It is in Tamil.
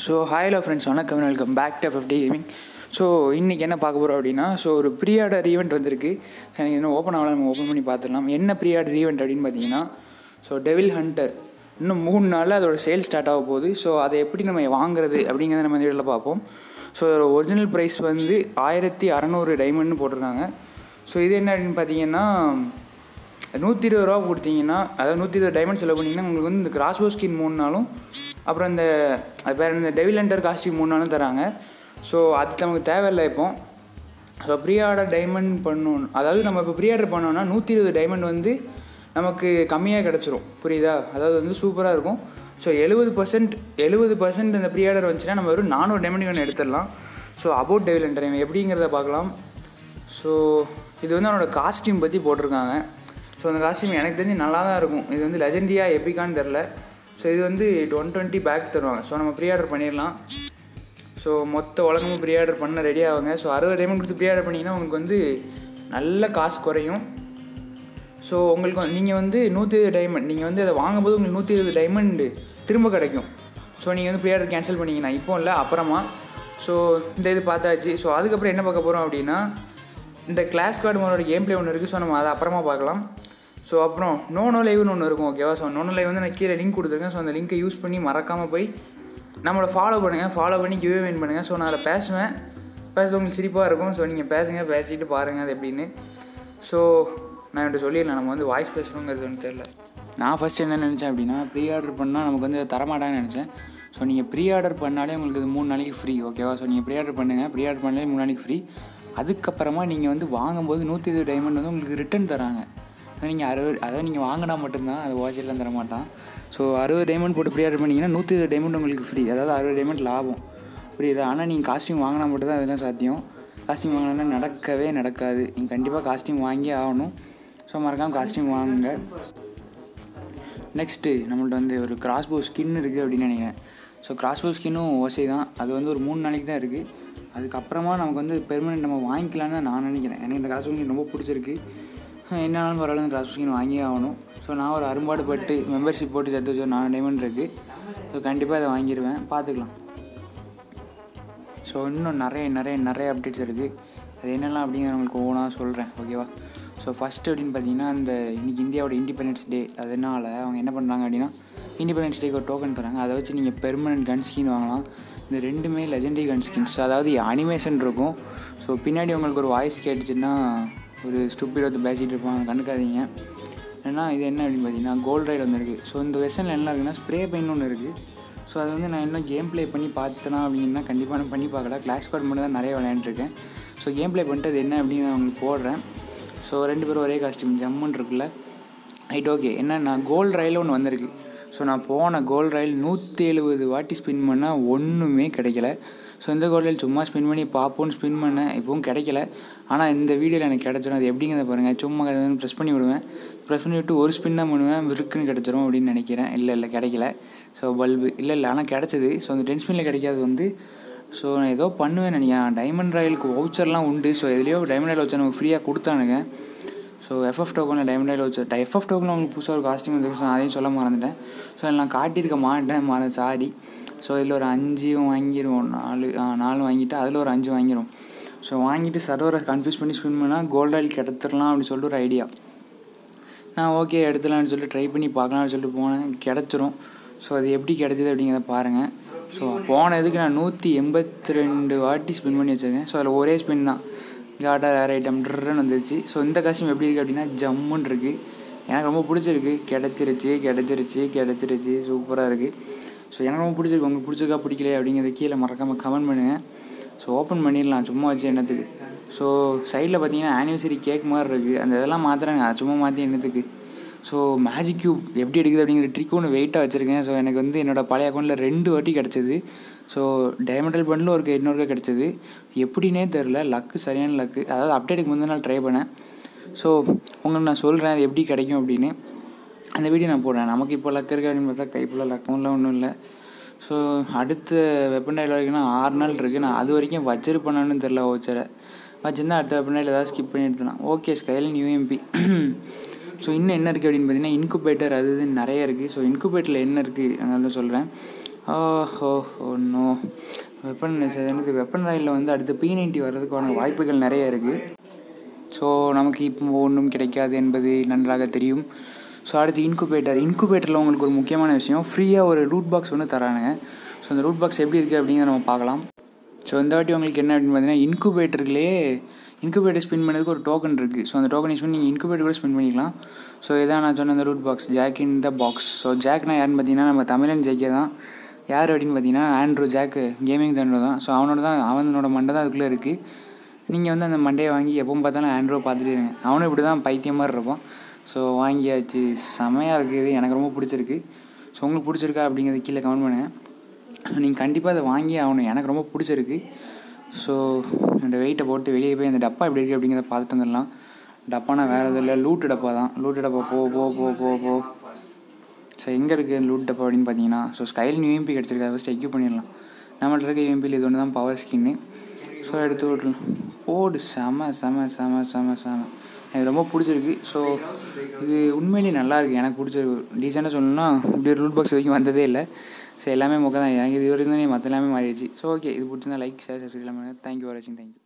ஸோ ஹாய்லோ ஃப்ரெண்ட்ஸ் வணக்கம் welcome back to fifty gaming so இன்றைக்கி என்ன பார்க்க போகிறோம் அப்படின்னா ஸோ ஒரு ப்ரீ ஆர்டர் ஈவெண்ட் வந்திருக்கு ஸோ எனக்கு இன்னும் ஓப்பன் ஆகலாம் நம்ம ஓப்பன் பண்ணி பார்த்துடலாம் என்ன ப்ரீ ஆர்டர் ஈவெண்ட் அப்படின்னு பார்த்தீங்கன்னா ஸோ டெவில் ஹண்டர் இன்னும் மூணு நாளில் அதோட சேல் ஸ்டார்ட் ஆக போகுது ஸோ அதை எப்படி நம்ம வாங்குறது அப்படிங்கிறத நம்ம இந்த வீடியோவில் பார்ப்போம் ஸோ இதோட ஒரிஜினல் ப்ரைஸ் வந்து ஆயிரத்தி அறநூறு டைமண்ட்னு போட்டிருக்காங்க ஸோ இது என்ன அப்படின்னு பார்த்தீங்கன்னா நூற்றி இருபது ரூபா கொடுத்தீங்கன்னா அதாவது நூற்றி இருபது டைமண்ட் செலவு பண்ணிங்கன்னா உங்களுக்கு வந்து இந்த கிராஸ்போ ஸ்கின் மூணு நாளும் அப்புறம் இந்த அது பேர் இந்த டெவில் ஹண்டர் காஸ்டியூம் மூணு நாளும் தராங்க ஸோ அது நமக்கு தேவையில்லை இப்போ ஸோ ப்ரீ ஆர்டர் டைமண்ட் பண்ணணும் அதாவது நம்ம இப்போ ப்ரீ ஆர்டர் பண்ணோம்னா நூற்றி இருபது டைமண்ட் வந்து நமக்கு கம்மியாக கிடச்சிரும் புரியுதா அதாவது வந்து சூப்பராக இருக்கும் ஸோ எழுபது பர்சன்ட் எழுபது பர்சன்ட் இந்த ப்ரீ ஆர்டர் வந்துச்சுன்னா நம்ம வெறும் நானூறு டைமண்ட் ஒன்று எடுத்துடலாம் ஸோ அபவுட் டெவில் ஹண்டர் எப்படிங்கிறத பார்க்கலாம் ஸோ இது வந்து அவனோட காஸ்டியூம் பற்றி போட்டிருக்காங்க ஸோ அந்த காஸ்டியூம் எனக்கு தெரிஞ்சு நல்லா தான் இருக்கும் இது வந்து லெஜெண்டியா எப்பிக்கான்னு தெரில ஸோ இது வந்து ஒன் டுவெண்ட்டி பேக் தருவாங்க ஸோ நம்ம ப்ரீ ஆர்டர் பண்ணிடலாம் ஸோ மொத்த உலகமும் ப்ரீ ஆர்டர் பண்ண ரெடி ஆகுங்க ஸோ அறுபது டைமண்ட் கொடுத்து ப்ரீ ஆர்டர் பண்ணிங்கன்னா உங்களுக்கு வந்து நல்ல காசு குறையும் ஸோ உங்களுக்கு வந்து- நீங்கள் வந்து நூற்றி இருபது டைமண்ட் நீங்கள் வந்து அதை வாங்கும்போது உங்களுக்கு நூற்றி இருபது டைமண்ட் திரும்ப கிடைக்கும் ஸோ நீங்கள் வந்து ப்ரீ ஆர்டர் கேன்சல் பண்ணிங்கன்னா இப்போ இல்லை அப்புறமா ஸோ இந்த இது பார்த்தாச்சு ஸோ அதுக்கப்புறம் என்ன பார்க்க போகிறோம் அப்படின்னா இந்த கிளாஸ் கார்டு மோனோட கேம் ப்ளே ஒன்று இருக்குது ஸோ நம்ம அதை அப்புறமா பார்க்கலாம் ஸோ அப்புறம் நோனோ லைவ்னு ஒன்று இருக்கும் ஓகேவா ஸோ நோனோ லைவ் வந்து நான் கீழே லிங்க் கொடுத்துருக்கேன் ஸோ அந்த லிங்க்கை யூஸ் பண்ணி மறக்காமல் போய் நம்மளை ஃபாலோ பண்ணுங்கள் ஃபாலோ பண்ணி கிவே வின் பண்ணுங்கள் ஸோ நான் அதில் பேசுவேன் பேச உங்களுக்கு சிரிப்பாக இருக்கும் ஸோ நீங்கள் பேசுங்க பேசிட்டு பாருங்கள் அது எப்படின்னு ஸோ நான் என்கிட்ட சொல்லிடலாம் நம்ம வந்து வாய்ஸ் பேசணுங்கிறது ஒன்று தெரில நான் ஃபஸ்ட் என்ன நினச்சேன் அப்படின்னா ப்ரீ ஆர்டர் பண்ணால் நமக்கு வந்து தரமாட்டாங்கன்னு நினச்சேன் ஸோ நீங்கள் ப்ரீ ஆர்டர் பண்ணாலே உங்களுக்கு இது மூணு நாளைக்கு ஃப்ரீ ஓகேவா ஸோ நீங்கள் ப்ரீ ஆர்டர் பண்ணுங்கள் ப்ரீ ஆர்டர் பண்ணாலே மூணு நாளைக்கு ஃப்ரீ அதுக்கப்புறமா நீங்கள் வந்து வாங்கும்போது நூற்றி இருபது டைமண்ட் வந்து உங்களுக்கு ரிட்டர்ன் தராங்க நீங்கள் அறுபது அதாவது நீங்கள் வாங்கினா மட்டும்தான் அது வாட்செல்லாம் தர மாட்டான் ஸோ அறுபது டைமண்ட் போட்டு ப்ரீ ஆர்டர் பண்ணிங்கன்னா நூற்றி இருபது டைமண்ட் உங்களுக்கு ஃப்ரீ அதாவது அறுபது டைமண்ட் லாபம் புரியுதா ஆனால் நீங்கள் காஸ்டியூம் வாங்கினா மட்டும்தான் அதெல்லாம் சாத்தியம் காஸ்டியூம் வாங்கினா நடக்கவே நடக்காது நீங்கள் கண்டிப்பாக காஸ்டியூம் வாங்கியே ஆகணும் ஸோ மறக்காமல் காஸ்டியூம் வாங்குங்க நெக்ஸ்ட்டு நம்மள்ட்ட வந்து ஒரு கிராஸ்போ ஸ்கின் இருக்குது அப்படின்னு நினைக்கிறேன் ஸோ கிராஸ்போ ஸ்கின்னும் ஓசை தான் அது வந்து ஒரு மூணு நாளைக்கு தான் இருக்குது அதுக்கப்புறமா நமக்கு வந்து பெர்மனெண்ட் நம்ம வாங்கிக்கலான்னு தான் நான் நினைக்கிறேன் எனக்கு இந்த கிராஸ்போ ஸ்கின் ரொம்ப பிடிச்சிருக்கு என்னாலும் பரவாயில்ல இந்த கிராஸ்போ ஸ்கின் வாங்கியே ஆகணும் ஸோ நான் ஒரு அரும்பாடு பட்டு மெம்பர்ஷிப் போட்டு சேர்த்து வச்சு ஒரு நாலு டைமண்ட் இருக்குது ஸோ கண்டிப்பாக அதை வாங்கிடுவேன் பார்த்துக்கலாம் ஸோ இன்னும் நிறைய நிறைய நிறைய அப்டேட்ஸ் இருக்குது அது என்னெல்லாம் அப்படிங்கிற உங்களுக்கு ஒவ்வொன்றா சொல்கிறேன் ஓகேவா ஸோ ஃபஸ்ட்டு அப்படின்னு பார்த்தீங்கன்னா இந்த இன்றைக்கி இந்தியாவோட இண்டிபெண்டன்ஸ் டே அதனால் அவங்க என்ன பண்ணுறாங்க அப்படின்னா இண்டிபெண்டன்ஸ் டேக்கு ஒரு டோக்கன் தராங்க அதை வச்சு நீங்கள் பெர்மனன்ட் கன் ஸ்கின் வாங்கலாம் இந்த ரெண்டுமே லெஜெண்டரி கன் ஸ்கின்ஸ் அதாவது அனிமேஷன் இருக்கும் ஸோ பின்னாடி உங்களுக்கு ஒரு வாய்ஸ் கேட்டுச்சுன்னா ஒரு ஸ்டூப்பிட் வந்து பேசிகிட்டு இருப்பாங்க கண்டுக்காதீங்க ஏன்னா இது என்ன அப்படின்னு பார்த்தீங்கன்னா கோல்ட் ரைடு வந்திருக்கு ஸோ இந்த வெர்ஷனில் என்ன இருக்குன்னா ஸ்ப்ரே பெயின் ஒன்று இருக்குது ஸோ அது வந்து நான் இன்னும் கேம் ப்ளே பண்ணி பார்த்தேனா அப்படின்னா கண்டிப்பாக நான் பண்ணி பார்க்கல கிளாஸ் கார்டு மட்டும் தான் நிறைய விளையாண்டுருக்கேன் ஸோ கேம் ப்ளே பண்ணிட்டு அது என்ன அப்படின்னு நான் உங்களுக்கு போடுறேன் ஸோ ரெண்டு பேரும் ஒரே காஸ்டியூம் ஜம்முன்னு இருக்குல்ல ரைட் ஓகே என்னன்னா கோல்ட் ரயில் ஒன்று வந்திருக்கு ஸோ நான் போன கோல்ட் ரயில் நூற்றி எழுபது வாட்டி ஸ்பின் பண்ணால் ஒன்றுமே கிடைக்கல ஸோ இந்த கோல்ட் ரயில் சும்மா ஸ்பின் பண்ணி பார்ப்போன்னு ஸ்பின் பண்ணேன் இப்போவும் கிடைக்கல ஆனால் இந்த வீடியோவில் எனக்கு கிடச்சிரும் அது எப்படிங்கிறத பாருங்கள் சும்மா ப்ரெஸ் பண்ணி விடுவேன் ப்ரெஸ் பண்ணி விட்டு ஒரு ஸ்பின் தான் பண்ணுவேன் இருக்குன்னு கிடச்சிரும் அப்படின்னு நினைக்கிறேன் இல்லை இல்லை கிடைக்கல ஸோ பல்பு இல்லை இல்லை ஆனால் கிடச்சிது ஸோ அந்த டென் ஸ்பின்னில் கிடைக்காது வந்து ஸோ நான் ஏதோ பண்ணுவேன் நினைக்கிறேன் டைமண்ட் ராயலுக்கு வவுச்சர்லாம் உண்டு ஸோ எதுலேயோ டைமண்ட் ராயல் வச்சா நமக்கு ஃப்ரீயாக கொடுத்தானுங்க ஸோ எஃப்எஃப் டோக்கனில் டைமண்ட் ராயல் வச்சு எஃப்எஃப் டோக்கனில் உங்களுக்கு புதுசாக ஒரு காஸ்டியூம் வந்துருக்கு ஸோ அதையும் சொல்ல மறந்துட்டேன் ஸோ நான் காட்டியிருக்க மாட்டேன் மற சாரி ஸோ இதில் ஒரு அஞ்சும் வாங்கிடுவோம் நாலு ஆ, நாலு வாங்கிட்டு அதில் ஒரு அஞ்சு வாங்கிடும் ஸோ வாங்கிட்டு சர்வரை கன்ஃபியூஸ் பண்ணி ஸ்பின் பண்ணால் கோல்ட் ராயல் கிடத்துடலாம் அப்படின்னு சொல்லிட்டு ஒரு ஐடியா நான் ஓகே எடுத்துலாம்னு சொல்லிட்டு ட்ரை பண்ணி பார்க்கலாம்னு சொல்லிட்டு போனேன் கிடச்சிரும் ஸோ அது எப்படி கிடச்சிது அப்படிங்கிறத பாருங்கள் ஸோ போன இதுக்கு நான் நூற்றி எண்பத்தி ரெண்டு வாட்டி ஸ்பின் பண்ணி வச்சுருக்கேன் ஸோ அதில் ஒரே ஸ்பின் தான் காட்டா வேறு ஐட்டம் ட்ருன்னு வந்துருச்சு ஸோ இந்த காஸ்டியூம் எப்படி இருக்குது அப்படின்னா ஜம்முன்னு இருக்குது எனக்கு ரொம்ப பிடிச்சிருக்கு கிடச்சிருச்சு கிடச்சிருச்சு கிடச்சிருச்சு சூப்பராக இருக்குது ஸோ எனக்கு ரொம்ப பிடிச்சிருக்கு உங்களுக்கு பிடிச்சிருக்கா பிடிக்கலையா அப்படிங்கிறத கீழே மறக்காமல் கமெண்ட் பண்ணுங்கள் ஸோ ஓப்பன் பண்ணிடலாம் சும்மா வச்சு என்னத்துக்கு ஸோ சைடில் பார்த்தீங்கன்னா ஆனிவர்சரி கேக் மாதிரி இருக்குது அந்த இதெல்லாம் மாற்றுறாங்க அது சும்மா மாற்றி என்னத்துக்கு ஸோ மேஜிக் கியூப் எப்படி எடுக்குது அப்படிங்கிற ட்ரிக் ஒன்று வெயிட்டாக வச்சுருக்கேன் ஸோ எனக்கு வந்து என்னோடய பழைய அக்கௌண்ட்டில் ரெண்டு வாட்டி கிடச்சிது ஸோ டைமண்டல் பண்டில் ஒரு இன்னொரு கிடச்சிது எப்படின்னே தெரில லக்கு சரியான லக்கு அதாவது அப்டேட்டுக்கு முந்தின நாள் ட்ரை பண்ணேன் ஸோ உங்களுக்கு நான் சொல்கிறேன் அது எப்படி கிடைக்கும் அப்படின்னு அந்த வீடியோ நான் போடுறேன் நமக்கு இப்போ லக் இருக்குது அப்படின்னு பார்த்தா கைப்புள்ள லக்கம்லாம் ஒன்றும் இல்லை ஸோ அடுத்த வெப்பன் டைல் வரைக்கும் நான் ஆறு நாள் இருக்குது நான் அது வரைக்கும் வச்சிருப்பேனான்னு தெரில ஓச்சரை வச்சிருந்தா அடுத்த வெப்பன் டைல் ஏதாவது ஸ்கிப் பண்ணி எடுத்துலாம் ஓகே ஸ்கைலின் யூஎம்பி ஸோ இன்னும் என்ன இருக்குது அப்படின்னு பார்த்தீங்கன்னா இன்குபேட்டர் அது இதுன்னு நிறைய இருக்குது ஸோ இன்குபேட்டரில் என்ன இருக்குது நான் சொல்கிறேன் ஓஹோ நோ வெப்பன் எனக்கு வெப்பன் ராயில் வந்து அடுத்து பி நைன்ட்டி வர்றதுக்கான வாய்ப்புகள் நிறைய இருக்குது ஸோ நமக்கு இப்போ ஒன்றும் கிடைக்காது என்பது நன்றாக தெரியும் ஸோ அடுத்து இன்குபேட்டர் இன்குபேட்டரில் உங்களுக்கு ஒரு முக்கியமான விஷயம் ஃப்ரீயாக ஒரு ரூட் பாக்ஸ் ஒன்று தரானுங்க ஸோ அந்த ரூட் பாக்ஸ் எப்படி இருக்குது அப்படிங்கிறத நம்ம பார்க்கலாம் ஸோ இந்த வாட்டி உங்களுக்கு என்ன அப்படின்னு பார்த்தீங்கன்னா இன்குபேட்டருக்குள்ளே இன்குபேட்டர் ஸ்பின் பண்ணதுக்கு ஒரு டோக்கன் இருக்குது ஸோ அந்த டோக்கன் யூஸ் பண்ணி நீங்கள் இன்குபேட்டர் கூட ஸ்பின் பண்ணிக்கலாம் ஸோ இதான் நான் சொன்ன அந்த loot box Jack in the box so ஜாக்னா யாருன்னு பார்த்தீங்கன்னா நம்ம தமிழன் ஜெயிக்க தான் யார் அப்படின்னு பார்த்தீங்கன்னா ஆண்ட்ரூ ஜாக்கு கேமிங் தண்டோ தான் ஸோ அவனோட தான் அவனோட மண்டை தான் அதுக்குள்ளே இருக்குது நீங்கள் வந்து அந்த மண்டையை வாங்கி எப்போ பார்த்தாலும் ஆண்ட்ரோ பார்த்துட்டே இருங்க அவனும் இப்படி தான் பைத்தியம் மாதிரி இருப்பான் ஸோ வாங்கியாச்சு செமையாக இருக்குது எனக்கு ரொம்ப பிடிச்சிருக்கு ஸோ உங்களுக்கு பிடிச்சிருக்கா அப்படிங்கிறத கீழே கமெண்ட் பண்ணுங்கள் நீங்கள் கண்டிப்பாக அதை வாங்கி ஆகணும் எனக்கு ரொம்ப பிடிச்சிருக்கு ஸோ என்னோடய வெயிட்டை போட்டு வெளியே போய் அந்த டப்பா எப்படி இருக்குது அப்படிங்கிறத பார்த்துட்டு வந்துடலாம் டப்பானா வேறு எதுவும் இல்லை லூட்டு டப்பா தான் லூட்டு டப்பா போ போ போ போ போ ஸோ எங்கே இருக்குது லூட் டப்பா அப்படின்னு பார்த்தீங்கன்னா ஸோ ஸ்கைல் யூஎம்பி கிடச்சிருக்கு அதை ஃபஸ்ட் எக்யூப் பண்ணிடலாம் நம்மள்ட்ட இருக்க யூஎம்பியில் இது ஒன்று தான் பவர் ஸ்கின்னு ஸோ எடுத்து விட்ருலாம் போடு செம செம செம செம செம எனக்கு ரொம்ப பிடிச்சிருக்கு ஸோ இது உண்மையிலேயே நல்லா இருக்குது எனக்கு பிடிச்சிருக்கு டீசெண்டாக சொல்லணும்னா இப்படி ஒரு ரூட் பாக்ஸ் வரைக்கும் வந்ததே இல்லை ஸோ எல்லாமே முக்கம் தான் எனக்கு இது வரைக்கும் தான் மற்ற எல்லாமே மாறிடுச்சு ஸோ ஓகே இது பிடிச்சிருந்தா லைக் ஷேர் சப்ஸ்கிரைப் எல்லாமே தேங்க்யூ ஃபார் வாட்சிங் தேங்க்யூ